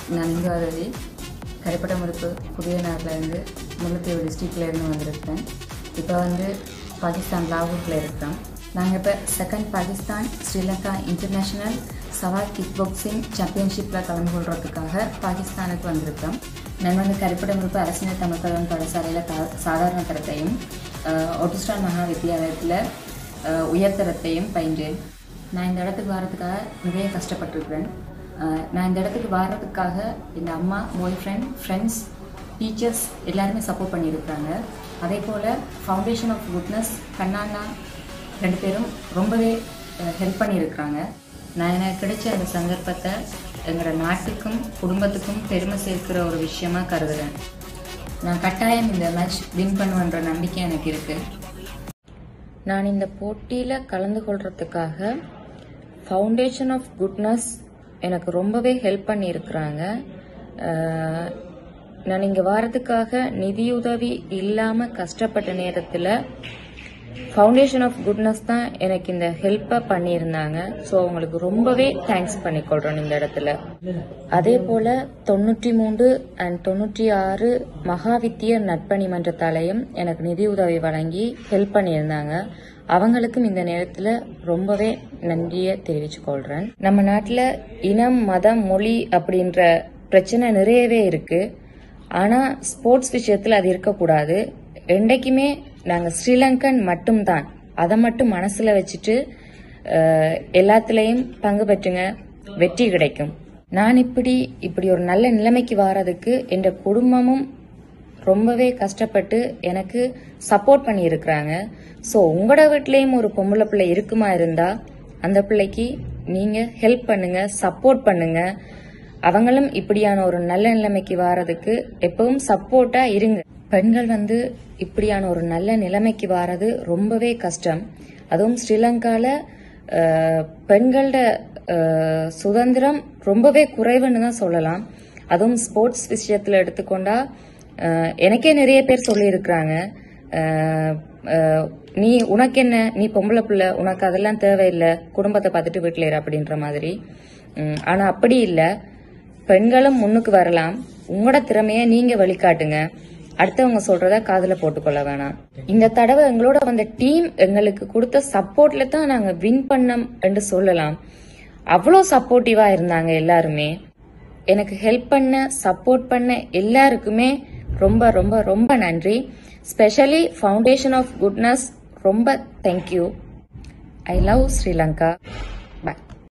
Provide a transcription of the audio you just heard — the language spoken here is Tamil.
நான் இந்துவாதவி கரைப்படமுறுப்பு புதிய நாட்டிலேருந்து முல்லைத்தீவு டிஸ்ட்ரிக்ட்லேருந்து வந்திருக்கேன் இப்போ வந்து பாகிஸ்தான் லாகூரில் இருக்கிறோம் நாங்கள் இப்போ செகண்ட் பாகிஸ்தான் ஸ்ரீலங்கா இன்டர்நேஷ்னல் சவால் கிக் பாக்ஸிங் சாம்பியன்ஷிப்பில் கலந்து கொள்றதுக்காக பாகிஸ்தானுக்கு வந்திருக்கோம் நான் வந்து கரிப்படமுறுப்பு அரசியல் தமிழ்கழகம் பாடசாலையில் கா சாதாரண தரத்தையும் ஒட்டுஸ்டான் மகா வித்தியாலயத்தில் அஹ், உயர்தரத்தையும் பயின்றேன் நான் இந்த இடத்துக்கு வர்றதுக்காக நிறைய கஷ்டப்பட்டிருக்கிறேன் அஹ், நான் இந்த இடத்துக்கு வர்றதுக்காக இந்த அம்மா பாய் ஃப்ரெண்ட் ஃப்ரெண்ட்ஸ் டீச்சர்ஸ் எல்லாருமே சப்போர்ட் பண்ணியிருக்கிறாங்க அதே போல் ஃபவுண்டேஷன் ஆஃப் குட்னஸ் கண்ணாண்ணா ரெண்டு பேரும் ரொம்பவே ஹெல்ப் பண்ணியிருக்கிறாங்க நான் எனக்கு கிடைச்ச அந்த சந்தர்ப்பத்தை எங்களோட நாட்டுக்கும் குடும்பத்துக்கும் பெருமை சேர்க்கிற ஒரு விஷயமா கருதுகிறேன் நான் கட்டாயம் இந்த மேட்ச் வின் பண்ணுவேன்ற நம்பிக்கை எனக்கு இருக்குது நான் இந்த போட்டியில் கலந்து கொள்றதுக்காக ஃபவுண்டேஷன் ஆஃப் குட்னஸ் எனக்கு ரொம்பவே ஹெல்ப் பண்ணியிருக்கிறாங்க அஹ், நான் இங்கே வாரதுக்காக நிதியுதவி இல்லாமல் கஷ்டப்பட்ட நேரத்தில் ஃபவுண்டேஷன் ஆஃப் குட்னஸ் தான் எனக்கு இந்த ஹெல்ப்பை பண்ணியிருந்தாங்க ஸோ அவங்களுக்கு ரொம்பவே தேங்க்ஸ் பண்ணிக்கொள்கிறேன் இந்த இடத்துல அதே போல் தொண்ணூற்றி மூன்று அண்ட் தொண்ணூற்றி ஆறு மகாவித்திய நட்பணி மன்றத்தாலையும் எனக்கு நிதியுதவி வழங்கி ஹெல்ப் பண்ணியிருந்தாங்க அவங்களுக்கும் இந்த நேரத்தில் ரொம்பவே நன்றியை தெரிவிச்சுக்கொள்கிறேன் நம்ம நாட்டில் இனம் மதம் மொழி அப்படின்ற பிரச்சனை நிறையவே இருக்கு ஆனால் ஸ்போர்ட்ஸ் விஷயத்தில் அது இருக்கக்கூடாது என்றைக்குமே நாங்கள் ஸ்ரீலங்கன் மட்டும்தான் அதை மட்டும் மனசில் வச்சுட்டு அஹ், எல்லாத்துலேயும் பங்கு பெற்றுங்க வெற்றி கிடைக்கும் நான் இப்படி இப்படி ஒரு நல்ல நிலைமைக்கு வாரதுக்கு என் குடும்பமும் ரொம்பவே கஷ்டப்பட்டு எனக்கு சப்போர்ட் பண்ணியிருக்கிறாங்க ஸோ உங்களோட வீட்லேயும் ஒரு பொம்பளை பிள்ளை இருக்குமா இருந்தா அந்த பிள்ளைக்கு நீங்க ஹெல்ப் பண்ணுங்க சப்போர்ட் பண்ணுங்க அவங்களும் இப்படியான ஒரு நல்ல நிலைமைக்கு வாரதுக்கு எப்பவும் சப்போர்ட்டா இருங்க பெண்கள் வந்து இப்படியான ஒரு நல்ல நிலைமைக்கு வாரது ரொம்பவே கஷ்டம் அதுவும் ஸ்ரீலங்கால அஹ், பெண்களோட அஹ், சுதந்திரம் ரொம்பவே குறைவுன்னு தான் சொல்லலாம் அதுவும் ஸ்போர்ட்ஸ் விஷயத்துல எடுத்துக்கொண்டா அஹ், எனக்கே நிறைய பேர் சொல்லியிருக்கிறாங்க அஹ், அஹ், நீ உனக்கு என்ன நீ பொம்பளை பிள்ளை உனக்கு அதெல்லாம் தேவையில்லை குடும்பத்தை பார்த்துட்டு வீட்டில் இரு அப்படின்ற மாதிரி உம், ஆனா அப்படி இல்லை பெண்களும் முன்னுக்கு வரலாம் உங்களோட திறமைய நீங்க வெளிக்காட்டுங்க அடுத்தவங்க சொல்றத காதுல போட்டுக்கொள்ள வேணாம் இந்த தடவை எங்களோட வந்த டீம் எங்களுக்கு கொடுத்த சப்போர்ட்ல தான் நாங்க வின் பண்ணோம் என்று சொல்லலாம் அவ்வளோ சப்போர்ட்டிவா இருந்தாங்க எல்லாருமே எனக்கு ஹெல்ப் பண்ண சப்போர்ட் பண்ண எல்லாருக்குமே ரொம்ப ரொம்ப ரொம்ப நன்றி ஸ்பெஷலி ஃபவுண்டேஷன் ஆஃப் குட்னஸ் ரொம்ப தேங்க்யூ ஐ லவ் ஸ்ரீலங்கா